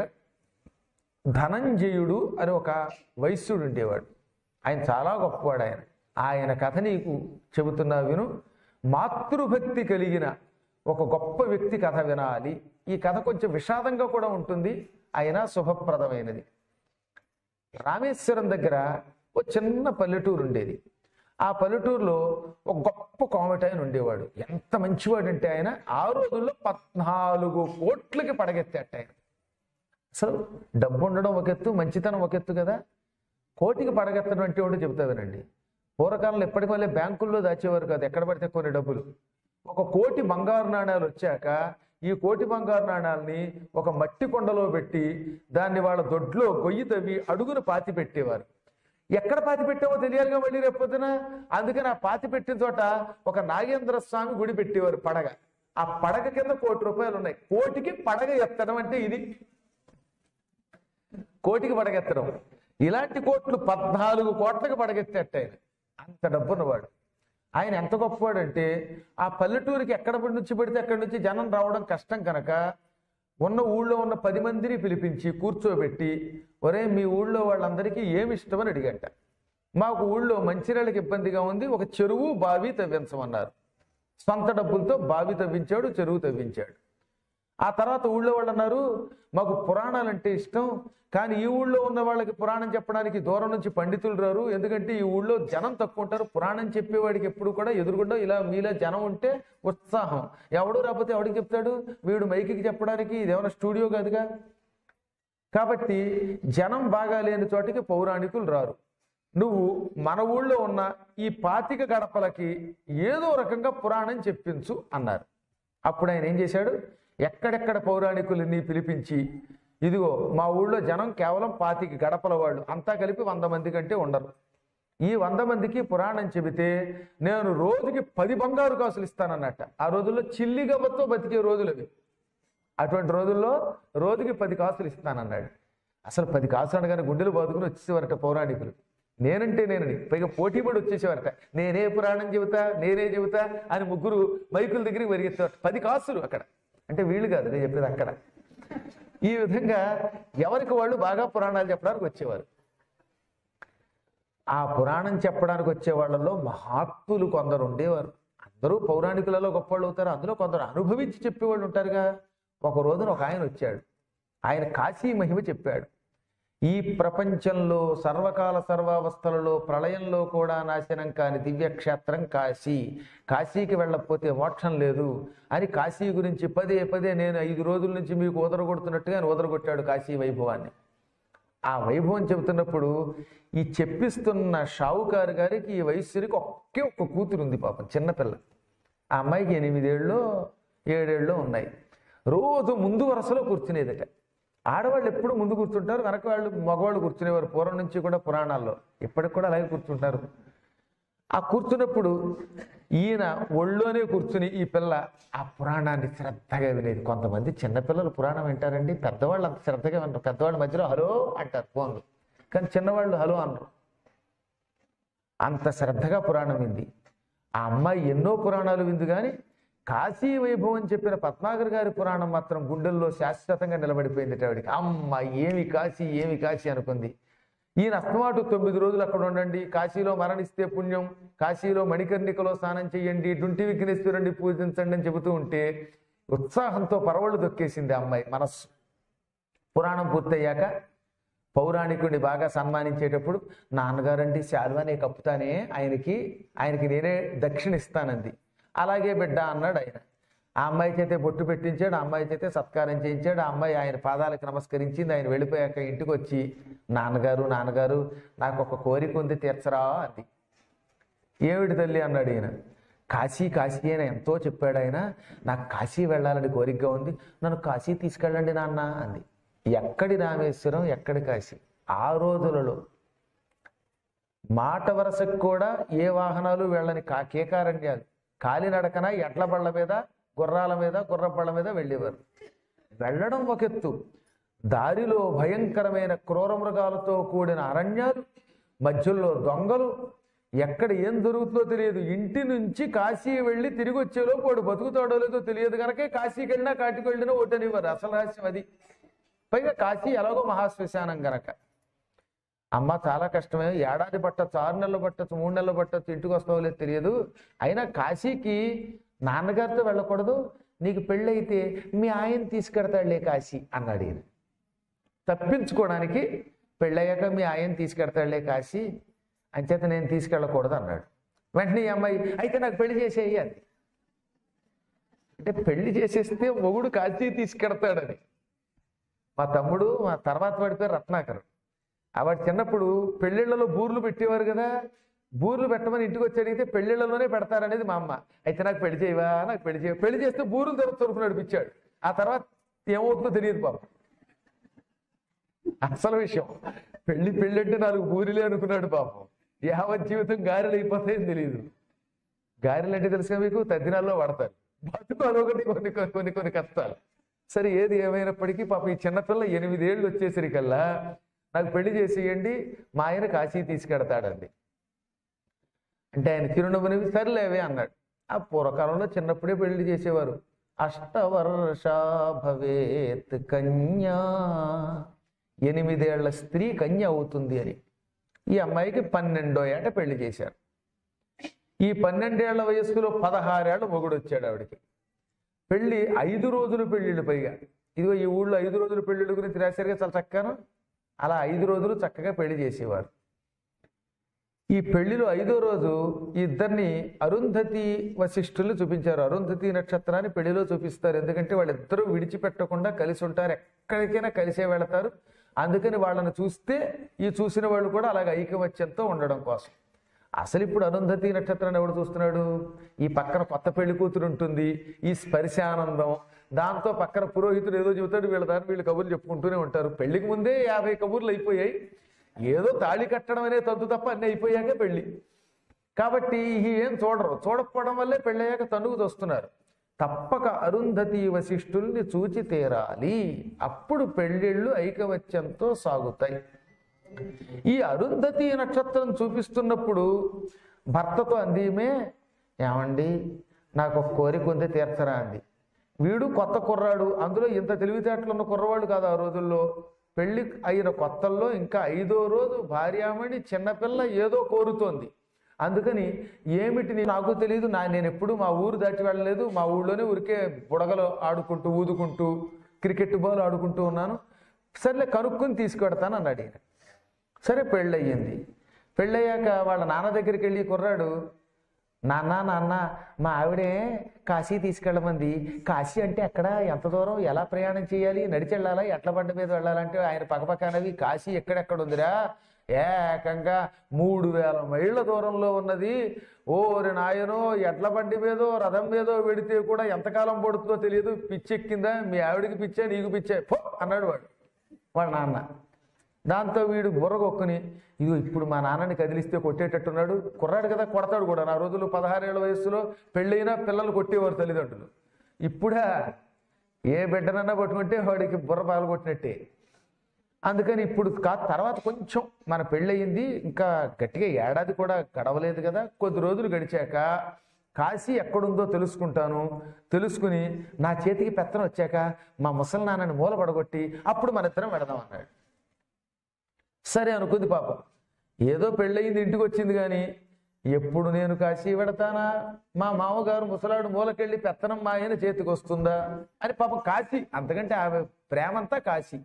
ధనంజయుడు అని ఒక వైశ్యుడు ఉండేవాడు ఆయన చాలా గొప్పవాడు ఆయన ఆయన కథ నీకు చెబుతున్నా విను మాతృభక్తి కలిగిన ఒక గొప్ప వ్యక్తి కథ వినాలి ఈ కథ కొంచెం విషాదంగా కూడా ఉంటుంది అయినా శుభప్రదమైనది రామేశ్వరం దగ్గర ఒక చిన్న పల్లెటూరు ఉండేది ఆ పల్లెటూరులో ఒక గొప్ప కోమటి ఆయన ఉండేవాడు ఎంత మంచివాడు అంటే ఆయన ఆ రోజుల్లో పద్నాలుగు కోట్లకి పడగెత్తాట ఆయన అసలు డబ్బు ఉండడం ఒక ఎత్తు మంచితనం ఒక ఎత్తు కదా కోటికి పడగెత్తడం అంటే ఏంటో చెబుతా వినండి పూర్వకాలంలో ఎప్పటికి మళ్ళీ బ్యాంకుల్లో దాచేవారు కాదు ఎక్కడ పడితే కొన్ని డబ్బులు ఒక కోటి బంగారు నాణ్యాలు వచ్చాక ఈ కోటి బంగారు నాణ్యాలని ఒక మట్టి కొండలో పెట్టి దాన్ని వాళ్ళ దొడ్లో గొయ్యి తవ్వి అడుగున పాతి పెట్టేవారు ఎక్కడ పాతి పెట్టామో తెలియాలిగా మళ్ళీ రేపొద్దున అందుకని ఆ పాతి పెట్టిన చోట ఒక నాగేంద్ర స్వామి గుడి పెట్టేవారు పడగ ఆ పడగ కింద కోటి రూపాయలు ఉన్నాయి కోటికి పడగ ఎత్తడం అంటే ఇది కోటికి పడగెత్తడం ఇలాంటి కోట్లు పద్నాలుగు కోట్లకు పడగెత్తేట ఆయన అంత డబ్బున్నవాడు ఆయన ఎంత గొప్పవాడంటే ఆ పల్లెటూరికి ఎక్కడ నుంచి పెడితే అక్కడి నుంచి జనం రావడం కష్టం కనుక ఉన్న ఊళ్ళో ఉన్న పది మందిని పిలిపించి కూర్చోబెట్టి ఒరే మీ ఊళ్ళో వాళ్ళందరికీ ఏమి ఇష్టమని అడిగట మాకు ఊళ్ళో మంచినీళ్ళకి ఇబ్బందిగా ఉంది ఒక చెరువు బావి తవ్వించమన్నారు సొంత డబ్బులతో బావి తవ్వించాడు చెరువు తవ్వించాడు ఆ తర్వాత ఊళ్ళో వాళ్ళు అన్నారు మాకు పురాణాలు అంటే ఇష్టం కానీ ఈ ఊళ్ళో ఉన్న వాళ్ళకి పురాణం చెప్పడానికి దూరం నుంచి పండితులు రారు ఎందుకంటే ఈ ఊళ్ళో జనం తక్కువ ఉంటారు పురాణం చెప్పేవాడికి ఎప్పుడు కూడా ఎదురుగుండా ఇలా మీలో జనం ఉంటే ఉత్సాహం ఎవడు రాకపోతే ఎవడికి చెప్తాడు వీడు మైకికి చెప్పడానికి ఇదేమైనా స్టూడియో కాదుగా కాబట్టి జనం బాగా లేని చోటికి పౌరాణికులు రారు నువ్వు మన ఊళ్ళో ఉన్న ఈ పాతిక గడపలకి ఏదో రకంగా పురాణం చెప్పించు అన్నారు అప్పుడు ఆయన ఏం చేశాడు ఎక్కడెక్కడ పౌరాణికులని పిలిపించి ఇదిగో మా ఊళ్ళో జనం కేవలం పాతిక గడపల వాళ్ళు అంతా కలిపి వంద మంది కంటే ఉండరు ఈ వంద మందికి పురాణం చెబితే నేను రోజుకి పది బంగారు కాసులు ఇస్తానన్నట్ట ఆ రోజుల్లో చిల్లి గవ్వతో బతికే రోజులు అవి అటువంటి రోజుల్లో రోజుకి పది కాసులు ఇస్తానన్నాడు అసలు పది కాసులు అనగానే గుండెలు బాదుకుని వచ్చేసేవారట పౌరాణికులు నేనంటే నేనని పైగా పోటీ పడి వచ్చేసేవారట నేనే పురాణం చెబుతా నేనే చెబుతా అని ముగ్గురు మైకుల దగ్గరికి పరిగెత్తేవారు పది కాసులు అక్కడ అంటే వీళ్ళు కాదు నేను చెప్పేది అక్కడ ఈ విధంగా ఎవరికి వాళ్ళు బాగా పురాణాలు చెప్పడానికి వచ్చేవారు ఆ పురాణం చెప్పడానికి వచ్చే వాళ్ళలో మహాత్ములు కొందరు ఉండేవారు అందరూ పౌరాణికులలో గొప్పవాళ్ళు అవుతారు అందులో కొందరు అనుభవించి చెప్పేవాళ్ళు ఉంటారుగా ఒక రోజున ఒక ఆయన వచ్చాడు ఆయన కాశీ మహిమ చెప్పాడు ఈ ప్రపంచంలో సర్వకాల సర్వావస్థలలో ప్రళయంలో కూడా నాశనం కాని దివ్యక్షేత్రం కాశీ కాశీకి వెళ్ళకపోతే మోక్షం లేదు అని కాశీ గురించి పదే పదే నేను ఐదు రోజుల నుంచి మీకు ఉదరగొడుతున్నట్టుగా ఆయన ఉదరగొట్టాడు కాశీ వైభవాన్ని ఆ వైభవం చెబుతున్నప్పుడు ఈ చెప్పిస్తున్న షావుకారు గారికి ఈ వయస్సునికి ఒకే ఒక్క కూతురు ఉంది పాపం చిన్నపిల్ల ఆ అమ్మాయికి ఎనిమిదేళ్ళు ఏడేళ్ళు ఉన్నాయి రోజు ముందు వరుసలో కూర్చునేదట ఆడవాళ్ళు ఎప్పుడు ముందు కూర్చుంటారు వెనక వాళ్ళు మగవాళ్ళు కూర్చునేవారు పూర్వం నుంచి కూడా పురాణాల్లో ఇప్పటికి కూడా అలాగే కూర్చుంటారు ఆ కూర్చున్నప్పుడు ఈయన ఒళ్ళోనే కూర్చుని ఈ పిల్ల ఆ పురాణాన్ని శ్రద్ధగా వినేది కొంతమంది చిన్నపిల్లలు పురాణం వింటారండి పెద్దవాళ్ళు అంత శ్రద్ధగా వింటారు పెద్దవాళ్ళ మధ్యలో హలో అంటారు ఫోన్లు కానీ చిన్నవాళ్ళు హలో అనరు అంత శ్రద్ధగా పురాణం వింది ఆ అమ్మాయి ఎన్నో పురాణాలు వింది కానీ కాశీ వైభవం చెప్పిన పద్మాగర్ గారి పురాణం మాత్రం గుండెల్లో శాశ్వతంగా నిలబడిపోయింది ఆవిడికి అమ్మ ఏమి కాశీ ఏమి కాశీ అనుకుంది ఈయన అస్తమాటు తొమ్మిది రోజులు అక్కడ ఉండండి కాశీలో మరణిస్తే పుణ్యం కాశీలో మణికర్ణికలో స్నానం చేయండి డుంటి విఘ్నేశ్వరుణ్ణి పూజించండి అని చెబుతూ ఉంటే ఉత్సాహంతో పరవళ్ళు దొక్కేసింది ఆ అమ్మాయి మనస్సు పురాణం పూర్తయ్యాక పౌరాణికుడిని బాగా సన్మానించేటప్పుడు నాన్నగారండి శాల్వానే కప్పుతానే ఆయనకి ఆయనకి నేనే దక్షిణ ఇస్తానంది అలాగే బిడ్డ అన్నాడు ఆయన ఆ అమ్మాయి చేతే బొట్టు పెట్టించాడు ఆ అమ్మాయి చేతే సత్కారం చేయించాడు ఆ అమ్మాయి ఆయన పాదాలకు నమస్కరించింది ఆయన వెళ్ళిపోయాక ఇంటికి వచ్చి నాన్నగారు నాన్నగారు నాకు ఒక కోరిక ఉంది తీర్చరా అంది ఏమిటి తల్లి అన్నాడు ఈయన కాశీ కాశీ అని ఎంతో చెప్పాడు ఆయన నాకు కాశీ వెళ్ళాలని కోరికగా ఉంది నన్ను కాశీ తీసుకెళ్ళండి నాన్న అంది ఎక్కడి రామేశ్వరం ఎక్కడి కాశీ ఆ రోజులలో మాట వరసకు కూడా ఏ వాహనాలు వెళ్ళని కా కేకారణ్యాలు కాలినడకన ఎడ్ల బళ్ళ మీద గుర్రాల మీద గుర్ర బళ్ళ మీద వెళ్ళేవారు వెళ్ళడం ఒక ఎత్తు దారిలో భయంకరమైన క్రూర మృగాలతో కూడిన అరణ్యాలు మధ్యలో దొంగలు ఎక్కడ ఏం దొరుకుతుందో తెలియదు ఇంటి నుంచి కాశీ వెళ్ళి తిరిగి వచ్చేలోపు వాడు బతుకుతాడో లేదో తెలియదు కనుక కాశీకి వెళ్ళినా కాటికి వెళ్ళినా ఓటనివ్వరు అసలు రహస్యం అది పైగా కాశీ ఎలాగో మహాశ్మశానం గనక అమ్మ చాలా కష్టమే ఏడాది పట్టచ్చు ఆరు నెలలు పట్టచ్చు మూడు నెలలు పట్టచ్చు ఇంటికి వస్తావో లేదు తెలియదు అయినా కాశీకి నాన్నగారితో వెళ్ళకూడదు నీకు పెళ్ళైతే మీ ఆయన తీసుకెడతాడులే కాశీ అన్నాడు ఈయన తప్పించుకోవడానికి పెళ్ళయ్యాక మీ ఆయన తీసుకెడతాడులే కాశీ అంచేత నేను తీసుకెళ్ళకూడదు అన్నాడు వెంటనే ఈ అమ్మాయి అయితే నాకు పెళ్లి చేసేయి అంది అంటే పెళ్లి చేసేస్తే మొగుడు కాశీ తీసుకెడతాడని మా తమ్ముడు మా తర్వాత వాడి పేరు రత్నాకర్ ఆ వాడు చిన్నప్పుడు పెళ్ళిళ్ళలో బూర్లు పెట్టేవారు కదా బూర్లు పెట్టమని ఇంటికి వచ్చి అడిగితే పెళ్లిళ్లలోనే పెడతారనేది మా అమ్మ అయితే నాకు పెళ్లి చేయవా నాకు పెళ్లి చేయ పెళ్లి చేస్తే బూరులు తొరకు తొరుకు నడిపించాడు ఆ తర్వాత ఏమవుతుందో తెలియదు పాపం అసలు విషయం పెళ్లి పెళ్లి అంటే నాలుగు బూరిలే అనుకున్నాడు పాపం యావత్ జీవితం గారెలు అయిపోతాయని తెలియదు గారెలు అంటే తెలుసుగా మీకు తద్దినాల్లో వాడతారు బతుకు అదొకటి కొన్ని కొన్ని కొన్ని కొన్ని కష్టాలు సరే ఏది ఏమైనప్పటికీ పాపం ఈ చిన్నపిల్ల ఎనిమిదేళ్ళు వచ్చేసరికల్లా నాకు పెళ్లి చేసేయండి మా ఆయన కాశీ తీసుకెడతాడండి అంటే ఆయన చిరునవ్వునివి సర్లేవే అన్నాడు ఆ పూర్వకాలంలో చిన్నప్పుడే పెళ్లి చేసేవారు అష్టవర్ష భవేత్ కన్యా ఎనిమిదేళ్ల స్త్రీ కన్య అవుతుంది అని ఈ అమ్మాయికి పన్నెండో ఏట పెళ్లి చేశారు ఈ పన్నెండేళ్ల వయస్సులో పదహారేళ్ల మొగుడు వచ్చాడు ఆవిడకి పెళ్లి ఐదు రోజులు పెళ్లిళ్ళు పైగా ఇదిగో ఈ ఊళ్ళో ఐదు రోజుల పెళ్లిళ్ళ గురించి రాశారుగా చాలా చక్కగా అలా ఐదు రోజులు చక్కగా పెళ్లి చేసేవారు ఈ పెళ్లిలో ఐదో రోజు ఈ ఇద్దరిని అరుంధతి వశిష్ఠుల్ని చూపించారు అరుంధతి నక్షత్రాన్ని పెళ్లిలో చూపిస్తారు ఎందుకంటే వాళ్ళిద్దరూ విడిచిపెట్టకుండా కలిసి ఉంటారు ఎక్కడికైనా కలిసే వెళతారు అందుకని వాళ్ళని చూస్తే ఈ చూసిన వాళ్ళు కూడా అలాగ ఐకమత్యంతో ఉండడం కోసం అసలు ఇప్పుడు అరుంధతి నక్షత్రాన్ని ఎవడు చూస్తున్నాడు ఈ పక్కన కొత్త పెళ్లి కూతురు ఉంటుంది ఈ స్పర్శానందం దాంతో పక్కన పురోహితుడు ఏదో చెబుతాడు వీళ్ళ దాన్ని వీళ్ళు కబుర్లు చెప్పుకుంటూనే ఉంటారు పెళ్లికి ముందే యాభై కబుర్లు అయిపోయాయి ఏదో తాళి కట్టడం అనే తంతు తప్ప అన్నీ అయిపోయాక పెళ్లి కాబట్టి ఈ ఏం చూడరు చూడకపోవడం వల్లే పెళ్ళయ్యాక తనుగు వస్తున్నారు తప్పక అరుంధతి వశిష్ఠుల్ని చూచి తీరాలి అప్పుడు పెళ్ళిళ్ళు ఐకమత్యంతో సాగుతాయి ఈ అరుంధతి నక్షత్రం చూపిస్తున్నప్పుడు భర్తతో అందిమే ఏమండి నాకు ఒక కోరిక ఉంది తీర్చరా అంది వీడు కొత్త కుర్రాడు అందులో ఇంత తెలివితేటలు ఉన్న కుర్రవాడు కాదు ఆ రోజుల్లో పెళ్లి అయిన కొత్తల్లో ఇంకా ఐదో రోజు భార్యామణి చిన్నపిల్ల ఏదో కోరుతోంది అందుకని ఏమిటి నీ- నాకు తెలియదు నా నేను ఎప్పుడు మా ఊరు దాటి వెళ్ళలేదు మా ఊళ్ళోనే ఊరికే బుడగలు ఆడుకుంటూ ఊదుకుంటూ క్రికెట్ బాల్ ఆడుకుంటూ ఉన్నాను సర్లే కనుక్కొని తీసుకెడతాను అన్నాడు ఈయన సరే పెళ్ళయ్యింది పెళ్ళయ్యాక వాళ్ళ నాన్న దగ్గరికి వెళ్ళి కుర్రాడు నాన్న నాన్న మా ఆవిడే కాశీ తీసుకెళ్ళమంది కాశీ అంటే ఎక్కడ ఎంత దూరం ఎలా ప్రయాణం చేయాలి నడిచి వెళ్ళాలా ఎట్ల బండి మీద వెళ్ళాలంటే ఆయన పక్కపక్కనవి కాశీ ఎక్కడెక్కడ ఉందిరా ఏకంగా మూడు వేల మైళ్ళ దూరంలో ఉన్నది ఓరి నాయనో ఎడ్ల బండి మీదో రథం మీదో వెడితే కూడా ఎంతకాలం పడుతుందో తెలియదు పిచ్చెక్కిందా మీ ఆవిడికి పిచ్చా నీకు పిచ్చా పో అన్నాడు వాడు వాళ్ళ నాన్న దాంతో వీడు బుర్రగొక్కుని ఇదిగో ఇప్పుడు మా నాన్నని కదిలిస్తే కొట్టేటట్టున్నాడు కుర్రాడు కదా కొడతాడు కూడా నా రోజులు పదహారేళ్ల వయస్సులో పెళ్ళైనా పిల్లలు కొట్టేవారు తల్లిదండ్రులు ఇప్పుడా ఏ బిడ్డనన్నా పట్టుకుంటే వాడికి బుర్ర పాలు కొట్టినట్టే అందుకని ఇప్పుడు కా తర్వాత కొంచెం మన పెళ్ళయింది ఇంకా గట్టిగా ఏడాది కూడా గడవలేదు కదా కొద్ది రోజులు గడిచాక కాశీ ఎక్కడుందో తెలుసుకుంటాను తెలుసుకుని నా చేతికి పెత్తనం వచ్చాక మా ముసలి నాన్నని మూల పడగొట్టి అప్పుడు మన ఇద్దరం వెడదాం అన్నాడు సరే అనుకుంది పాపం ఏదో పెళ్ళయింది ఇంటికి వచ్చింది కానీ ఎప్పుడు నేను కాశీ పెడతానా మా మామగారు ముసలాడు మూలకెళ్ళి పెత్తనం మా ఆయన చేతికి వస్తుందా అని పాపం కాశీ అంతకంటే ఆమె ప్రేమంతా కాశీ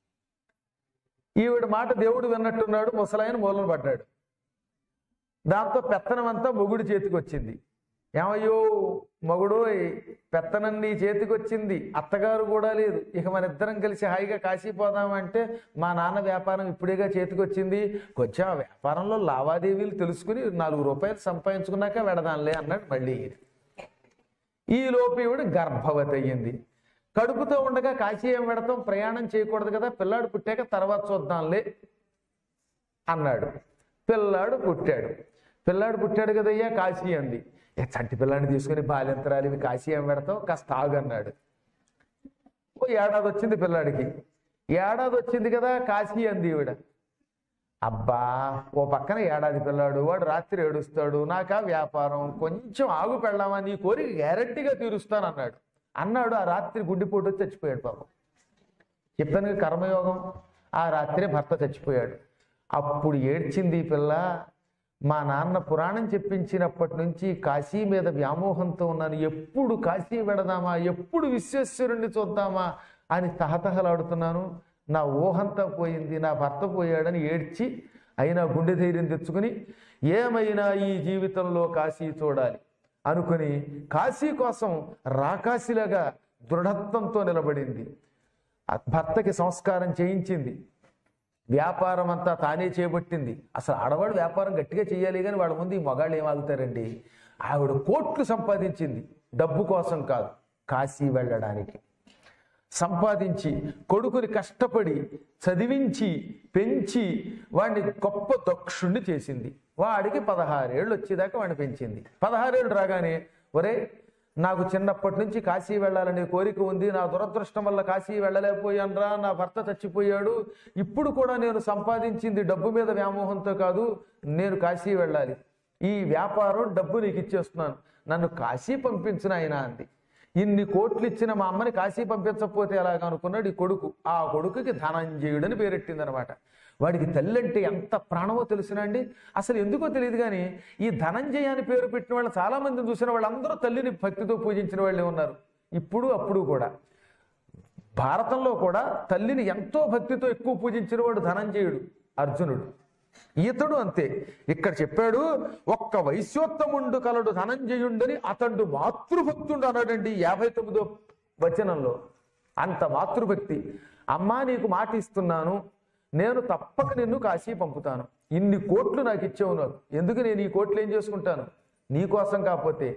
ఈవిడ మాట దేవుడు విన్నట్టున్నాడు ముసలాయన మూలన పడ్డాడు దాంతో పెత్తనం అంతా మొగుడి చేతికి వచ్చింది ఏమయ్యో మొగుడు పెత్తనం నీ చేతికి వచ్చింది అత్తగారు కూడా లేదు ఇక మన ఇద్దరం కలిసి హాయిగా కాశీ పోదామంటే మా నాన్న వ్యాపారం ఇప్పుడేగా చేతికి వచ్చింది కొంచెం ఆ వ్యాపారంలో లావాదేవీలు తెలుసుకుని నాలుగు రూపాయలు సంపాదించుకున్నాక వెడదాంలే అన్నాడు మళ్ళీ ఈ లోపు ఈవిడ గర్భవతి అయ్యింది కడుపుతో ఉండగా కాశీ ఏం పెడతాం ప్రయాణం చేయకూడదు కదా పిల్లాడు పుట్టాక తర్వాత చూద్దాంలే అన్నాడు పిల్లాడు పుట్టాడు పిల్లాడు పుట్టాడు కదయ్యా కాశీ అంది ఏ చంటి పిల్లాడిని తీసుకుని బాల్యంతరాలు ఇవి కాశీ ఏం పెడతావు కాస్త ఆగు అన్నాడు ఓ ఏడాది వచ్చింది పిల్లాడికి ఏడాది వచ్చింది కదా కాశీ అంది ఈవిడ అబ్బా ఓ పక్కన ఏడాది పిల్లాడు వాడు రాత్రి ఏడుస్తాడు నాకా వ్యాపారం కొంచెం ఆగు పెళ్ళామా నీ కోరిక గ్యారంటీగా తీరుస్తాను అన్నాడు అన్నాడు ఆ రాత్రి గుండెపోటు వచ్చి చచ్చిపోయాడు పాపం చెప్పాను కదా కర్మయోగం ఆ రాత్రే భర్త చచ్చిపోయాడు అప్పుడు ఏడ్చింది ఈ పిల్ల మా నాన్న పురాణం చెప్పించినప్పటి నుంచి కాశీ మీద వ్యామోహంతో ఉన్నాను ఎప్పుడు కాశీ వెడదామా ఎప్పుడు విశ్వేశ్వరుణ్ణి చూద్దామా అని తహతహలాడుతున్నాను నా ఊహంతా పోయింది నా భర్త పోయాడని ఏడ్చి అయినా గుండె ధైర్యం తెచ్చుకుని ఏమైనా ఈ జీవితంలో కాశీ చూడాలి అనుకుని కాశీ కోసం రాకాశిలాగా దృఢత్వంతో నిలబడింది ఆ భర్తకి సంస్కారం చేయించింది వ్యాపారం అంతా తానే చేపట్టింది అసలు ఆడవాళ్ళు వ్యాపారం గట్టిగా చేయాలి కానీ వాళ్ళ ముందు ఈ మగాళ్ళు ఏం ఆగుతారండి ఆవిడ కోట్లు సంపాదించింది డబ్బు కోసం కాదు కాశీ వెళ్ళడానికి సంపాదించి కొడుకుని కష్టపడి చదివించి పెంచి వాడిని గొప్ప దక్షుణ్ణి చేసింది వాడికి పదహారేళ్ళు వచ్చేదాకా వాడిని పెంచింది పదహారేళ్ళు రాగానే ఒరే నాకు చిన్నప్పటి నుంచి కాశీ వెళ్ళాలనే కోరిక ఉంది నా దురదృష్టం వల్ల కాశీ వెళ్ళలేకపోయానురా నా భర్త చచ్చిపోయాడు ఇప్పుడు కూడా నేను సంపాదించింది డబ్బు మీద వ్యామోహంతో కాదు నేను కాశీ వెళ్ళాలి ఈ వ్యాపారం డబ్బు నీకు ఇచ్చేస్తున్నాను నన్ను కాశీ పంపించిన ఆయన అంది ఇన్ని కోట్లు ఇచ్చిన మా అమ్మని కాశీ పంపించకపోతే ఎలాగ అనుకున్నాడు ఈ కొడుకు ఆ కొడుకుకి ధనంజయుడని పేరెట్టింది అనమాట వాడికి తల్లి అంటే ఎంత ప్రాణమో తెలుసునా అండి అసలు ఎందుకో తెలియదు కానీ ఈ ధనంజయ అని పేరు పెట్టిన వాళ్ళు చాలా మందిని చూసిన వాళ్ళందరూ తల్లిని భక్తితో పూజించిన వాళ్ళే ఉన్నారు ఇప్పుడు అప్పుడు కూడా భారతంలో కూడా తల్లిని ఎంతో భక్తితో ఎక్కువ పూజించిన వాడు ధనంజయుడు అర్జునుడు ఈతడు అంతే ఇక్కడ చెప్పాడు ఒక్క వైశ్యోత్తముండు కలడు ధనంజయుండని అతడు మాతృభక్తుండు అన్నాడండి యాభై తొమ్మిదో వచనంలో అంత మాతృభక్తి అమ్మా నీకు మాట ఇస్తున్నాను నేను తప్పక నిన్ను కాశీ పంపుతాను ఇన్ని కోట్లు నాకు ఇచ్చావు నాకు ఎందుకు నేను ఈ కోట్లు ఏం చేసుకుంటాను నీ కోసం కాకపోతే